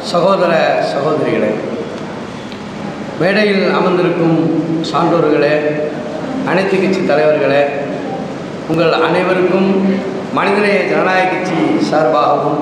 சகோதர சகோதரிகளே மேடையில் அமர்ந்திருக்கும் சான்றோர்களே அனைத்து கட்சி தலைவர்களே உங்கள் அனைவருக்கும் மனிதநேய ஜனநாயக கட்சி சார்பாகவும்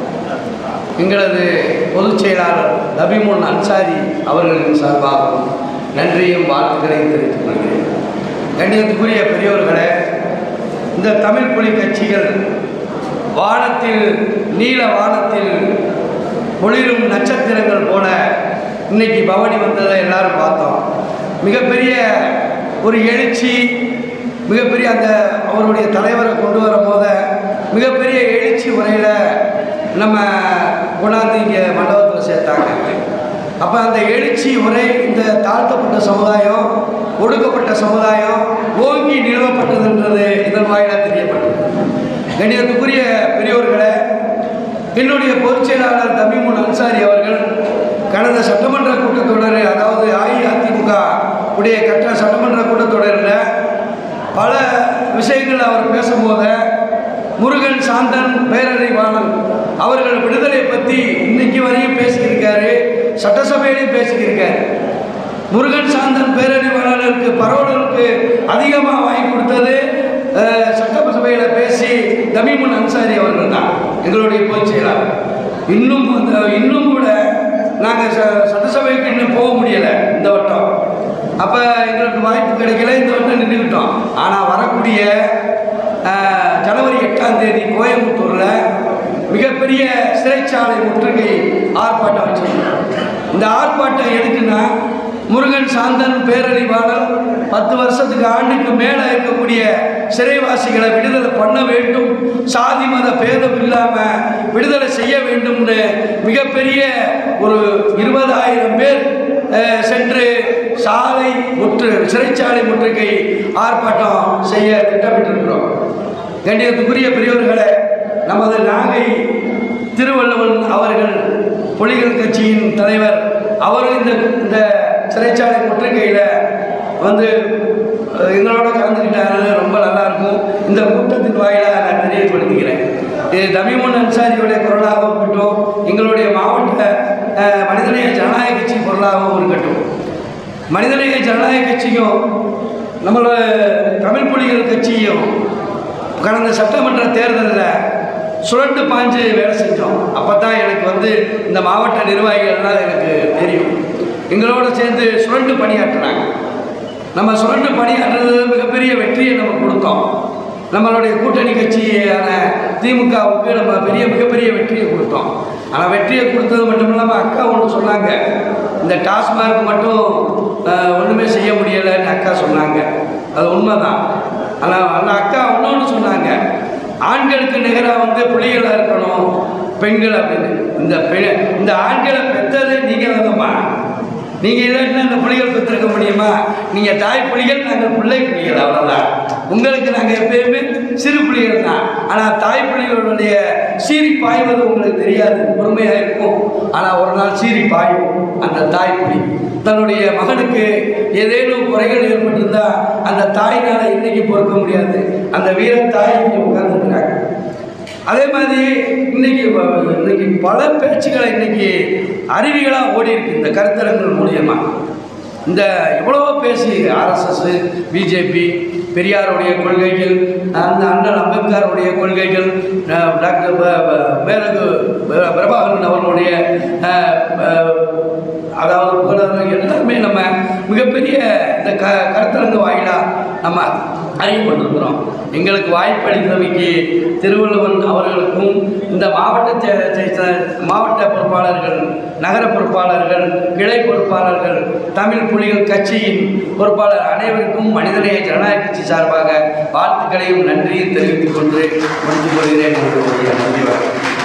எங்களது பொதுச் செயலாளர் லபிமுன் அன்சாரி அவர்களின் சார்பாகவும் நன்றியும் வாழ்த்துக்களையும் தெரிவித்துக் கொள்கிறேன் கண்ணியத்துக்குரிய பெரியவர்களே இந்த தமிழ் புலி கட்சிகள் வானத்தில் நீல வானத்தில் ஒளிரும் நட்சத்திரங்கள் போல இன்னைக்கு பவனி வந்ததை எல்லாரும் பார்த்தோம் மிகப்பெரிய ஒரு எழுச்சி மிகப்பெரிய அந்த அவருடைய தலைவரை கொண்டு வரும் போத மிகப்பெரிய எழுச்சி முறையில் நம்ம கொண்டாந்து இங்கே மண்டபத்தில் சேர்த்தாங்க அப்போ அந்த எழுச்சி உரை இந்த தாழ்த்தப்பட்ட சமுதாயம் ஒடுக்கப்பட்ட சமுதாயம் ஓங்கி நிறுவப்பட்டதுன்றது இதன் வாயிலாக தெரியப்பட்டது கணிதத்துக்குரிய பெரியோர்களே என்னுடைய பொதுச் செயலாளர் தமிமுன் அன்சாரி அவர்கள் கடந்த சட்டமன்ற கூட்டத்தொடர் அதாவது அஇஅதிமுக உடைய கட்ட சட்டமன்ற கூட்டத்தொடரில் பல விஷயங்கள் அவர் பேசும்போது முருகன் சாந்தன் பேரறிவாளன் அவர்கள் விடுதலை பற்றி இன்னைக்கு வரையும் பேசியிருக்காரு சட்டசபையிலையும் பேசியிருக்காரு முருகன் சாந்தன் பேரறிவாளருக்கு பரவலருக்கு அதிகமாக வாங்கி கொடுத்தது அஹ், சட்டசபையில் பேசி தமிமுன் அன்சாரி அவர்கள் தான் எங்களுடைய பொதுச் செயலாளர் இன்னும் அந்த இன்னும் கூட நாங்கள் ச சட்டசபைக்கு இன்னும் போக முடியலை இந்த வட்டம் அப்போ எங்களுக்கு வாய்ப்பு கிடைக்கல இந்த வட்டம் நின்றுக்கிட்டோம் ஆனால் வரக்கூடிய அஹ், ஜனவரி எட்டாம் தேதி கோயம்புத்தூரில் மிகப்பெரிய சிறைச்சாலை முற்றுகை ஆர்ப்பாட்டம் வச்சிருக்கோம் இந்த ஆர்ப்பாட்டம் எதுக்குன்னா முருகன் சாந்தன் பேரறிவாளர் பத்து வருஷத்துக்கு ஆண்டுக்கு மேலே இருக்கக்கூடிய சிறைவாசிகளை விடுதலை பண்ண வேண்டும் சாதி மத பேதம் இல்லாமல் விடுதலை செய்ய வேண்டும்னு மிகப்பெரிய ஒரு இருபதாயிரம் பேர் அஹ், சென்று சாலை முற்று சிறைச்சாலை முற்றுகை ஆர்ப்பாட்டம் செய்ய திட்டமிட்டிருக்கிறோம் கண்ணியத்துக்குரிய பெரியவர்களே நமது நாகை திருவள்ளுவன் அவர்கள் புலிகள் கட்சியின் தலைவர் அவரும் இந்த இந்த சிறைச்சாலை முற்றுகையில் வந்து அஹ், எங்களோட கலந்துக்கிட்டாரு ரொம்ப நல்லா இருக்கும் இந்த கூட்டத்தின் வாயிலாக நான் தெரியப்படுத்துகிறேன் இது தமிமுன் அன்சாரியுடைய குரலாகவும் இருக்கட்டும் எங்களுடைய மாவட்ட அஹ், மனிதநேய ஜனநாயக கட்சி குரலாகவும் இருக்கட்டும் மனிதநேய ஜனநாயக கட்சியும் நம்மளோட தமிழ் புலிகள் கட்சியும் கடந்த சட்டமன்ற தேர்தலில் சுழண்டு பாஞ்சு வேலை செஞ்சோம் அப்போ தான் எனக்கு வந்து இந்த மாவட்ட நிர்வாகிகள்லாம் எனக்கு தெரியும் எங்களோட சேர்ந்து சுழண்டு பணியாற்றினாங்க நம்ம சுழண்டு பணியாற்றுறது மிகப்பெரிய வெற்றியை நம்ம கொடுத்தோம் நம்மளுடைய கூட்டணி கட்சியான திமுகவுக்கு நம்ம பெரிய மிகப்பெரிய வெற்றியை கொடுத்தோம் ஆனால் வெற்றியை கொடுத்தது மட்டும் இல்லாமல் அக்கா ஒன்று சொன்னாங்க இந்த டாஸ்மார்க் மட்டும் அஹ், ஒன்றுமே செய்ய முடியலைன்னு அக்கா சொன்னாங்க அது உண்மைதான் ஆனால் அந்த அக்கா இன்னொன்று சொன்னாங்க ஆண்களுக்கு நிகராக வந்து புலிகளாக இருக்கணும் பெண்கள் அப்படின்னு இந்த பெ இந்த ஆண்களை பெற்றது நீங்கள் தானம்மா நீங்கள் இல்லாட்டினா இந்த புலிகள் பெற்றிருக்க முடியுமா நீங்கள் தாய் புலிகள் நாங்கள் பிள்ளை புலிகள் அவ்வளோதான் உங்களுக்கு நாங்கள் எப்பயுமே சிறு புலிகள் தான் ஆனால் தாய் புலிகளுடைய சீறி பாய்வது உங்களுக்கு தெரியாது பொறுமையாக இருக்கும் ஆனால் ஒரு நாள் சீறி பாயும் அந்த தாய் புலி தன்னுடைய மகனுக்கு ஏதேனும் குறைகள் ஏற்பட்டிருந்தா அந்த தாயினால் இன்னைக்கு பொறுக்க முடியாது அந்த வீர தாய் இங்கே உட்கார்ந்துருக்கிறாங்க அதே மாதிரி இன்னைக்கு வ- இன்னைக்கு பல பேச்சுக்களை இன்னைக்கு அறிவிகளாக ஓடி இருக்கு இந்த கருத்தரங்கள் மூலியமா இந்த எவ்வளவோ பேசி ஆர்எஸ்எஸ் பிஜேபி பெரியாருடைய கொள்கைகள் அந்த அண்ணன் அம்பேத்கருடைய கொள்கைகள் அஹ், டாக்டர் ப- ப- மேலகு ப- பிரபாகரன் அவர்களுடைய அஹ், அஹ், அதாவது புகழர்கள் எல்லாருமே நம்ம மிகப்பெரிய இந்த க கருத்தரங்கு வாயிலாக நம்ம அறியப்பட்டிருக்கிறோம் எங்களுக்கு வாய்ப்பளித்தமைக்கு திருவள்ளுவன் அவர்களுக்கும் இந்த மாவட்ட செ- செ- செ- மாவட்ட பொறுப்பாளர்கள் நகர பொறுப்பாளர்கள் கிளை பொறுப்பாளர்கள் தமிழ் புலிகள் கட்சியின் பொறுப்பாளர் அனைவருக்கும் மனிதநேய ஜனநாயக கட்சி சார்பாக வாழ்த்துக்களையும் நன்றியும் தெரிவித்துக் கொண்டு முடித்துக் கொள்கிறேன் நன்றி வணக்கம்